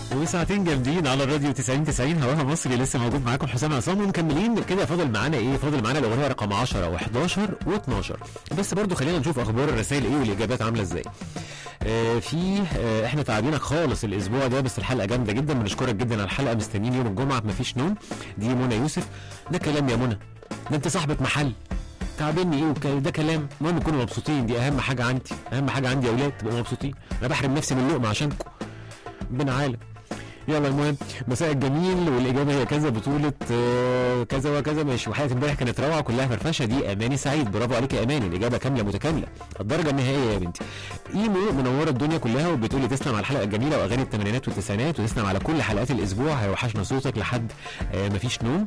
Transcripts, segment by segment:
وساعتين جامدين على الراديو 90 90 هواها مصري لسه موجود معاكم حسام عصام ومكملين كده فاضل معانا ايه فاضل معانا الاغنيه رقم 10 و11 و12 بس برضو خلينا نشوف اخبار الرسائل ايه والاجابات عامله ازاي آه في آه احنا تعبينك خالص الاسبوع ده بس الحلقه جامده جدا بنشكرك جدا على الحلقه مستنيين يوم الجمعه مفيش نوم دي منى يوسف ده كلام يا منى ده انت صاحبه محل تعبني ايه وك- ده كلام المهم نكونوا مبسوطين دي اهم حاجه عندي اهم حاجه عندي يا اولاد تبقوا مبسوطين انا بحرم نفسي من اللقمه عشانكم ربنا عالم يلا المهم مساء الجميل والاجابه هي كذا بطوله آه، كذا وكذا ماشي وحلقه امبارح كانت روعه كلها فرفشه دي اماني سعيد برافو عليك يا اماني الاجابه كامله متكامله الدرجه النهائيه يا بنتي ايمو منوره الدنيا كلها وبتقول لي تسلم على الحلقه الجميله واغاني الثمانينات والتسعينات وتسلم على كل حلقات الاسبوع هيوحشنا صوتك لحد آه، مفيش نوم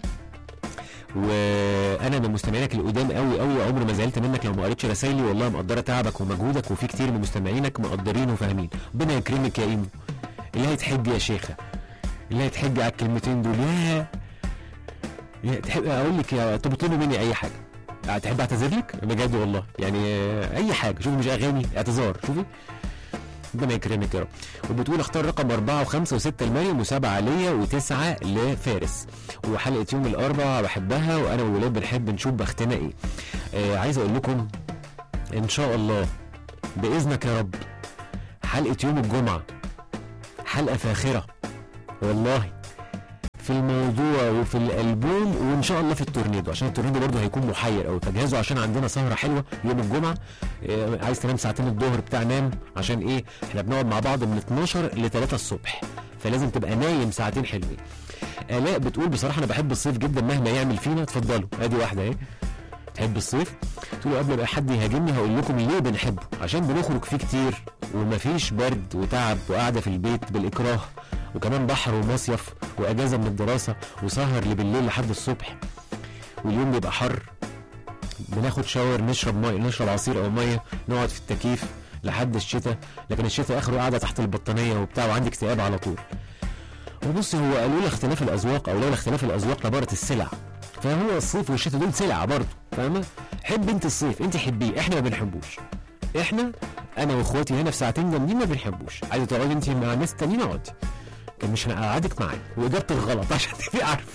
وانا من مستمعينك القدام قوي قوي عمري ما زعلت منك لو ما قريتش رسايلي والله مقدره تعبك ومجهودك وفي كتير من مستمعينك مقدرين وفاهمين ربنا يكرمك يا ايمو اللي هيتحج يا شيخه اللي هيتحج على الكلمتين دول يا يا تحب اقول لك يا تبطلوا مني اي حاجه تحب اعتذر لك بجد والله يعني آه، اي حاجه شوفي مش اغاني اعتذار شوفي ربنا يكرمك يا رب وبتقول اختار رقم أربعة وخمسة وستة لمريم وسبعة ليا وتسعة لفارس وحلقة يوم الأربعاء بحبها وأنا والولاد بنحب نشوف بختنا إيه آه عايز أقول لكم إن شاء الله بإذنك يا رب حلقة يوم الجمعة حلقة فاخرة والله في الموضوع وفي الالبوم وان شاء الله في التورنيدو عشان التورنيدو برضه هيكون محير قوي فجهزوا عشان عندنا سهره حلوه يوم الجمعه إيه عايز تنام ساعتين الظهر بتاع نام عشان ايه احنا بنقعد مع بعض من 12 ل 3 الصبح فلازم تبقى نايم ساعتين حلوين الاء بتقول بصراحه انا بحب الصيف جدا مهما يعمل فينا اتفضلوا ادي واحده اهي تحب الصيف تقولوا قبل ما حد يهاجمني هقول لكم ليه بنحبه عشان بنخرج فيه كتير ومفيش برد وتعب وقعده في البيت بالاكراه وكمان بحر ومصيف واجازه من الدراسه وسهر لبالليل لحد الصبح واليوم بيبقى حر بناخد شاور نشرب ميه نشرب عصير او ميه نقعد في التكييف لحد الشتاء لكن الشتاء اخره قاعده تحت البطانيه وبتاع وعندي اكتئاب على طول وبص هو قالوا لي اختلاف الاذواق او لولا اختلاف الاذواق لبارت السلع فهو الصيف والشتاء دول سلع برضه فاهمه حب انت الصيف انت حبيه احنا ما بنحبوش احنا انا واخواتي هنا في ساعتين جامدين ما بنحبوش عايزه تقعدي انت مع ناس تانيين اقعدي لكن مش هنقعدك معايا واجابتك غلط عشان تبقي عارفه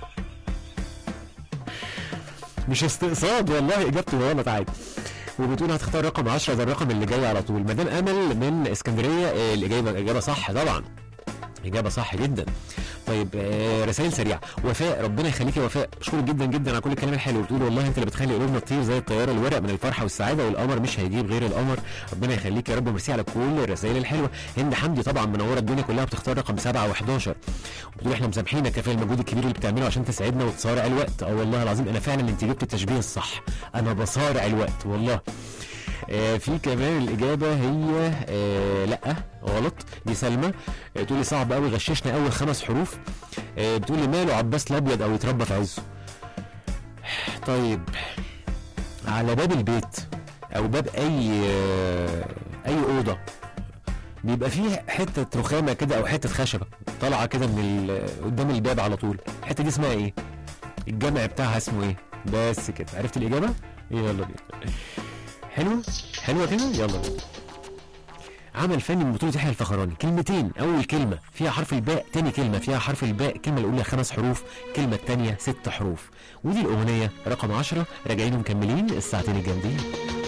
مش استقصاد والله اجابتي غلط عادي وبتقول هتختار رقم 10 ده الرقم اللي جاي على طول مدام امل من اسكندريه آه، الاجابه الاجابه صح طبعا اجابه صح جدا طيب آه، رسائل سريعه وفاء ربنا يخليكي يا وفاء بشكرك جدا جدا على كل الكلام الحلو بتقول والله انت اللي بتخلي قلوبنا تطير زي الطياره الورق من الفرحه والسعاده والقمر مش هيجيب غير القمر ربنا يخليك يا رب ميرسي على كل الرسائل الحلوه هند حمدي طبعا منوره الدنيا كلها بتختار رقم 7 و11 وبتقول احنا مسامحينك كفايه المجهود الكبير اللي بتعمله عشان تساعدنا وتصارع الوقت اه والله العظيم انا فعلا انت جبت التشبيه الصح انا بصارع الوقت والله آه في كمان الاجابه هي آه لا غلط دي سلمى آه تقول لي صعب قوي غششنا اول خمس حروف آه بتقول لي ماله عباس الابيض او يتربى في عزه طيب على باب البيت او باب اي آه اي اوضه بيبقى فيه حته رخامه كده او حته خشبه طالعه كده من ال- قدام الباب على طول الحته دي اسمها ايه الجمع بتاعها اسمه ايه بس كده عرفت الاجابه يلا بينا حلوه حلوه كده يلا بينا عمل فني من بطولة يحيى الفخراني كلمتين أول كلمة فيها حرف الباء تاني كلمة فيها حرف الباء الكلمة الأولى خمس حروف الكلمة التانية ست حروف ودي الأغنية رقم عشرة راجعين ومكملين الساعتين الجامدين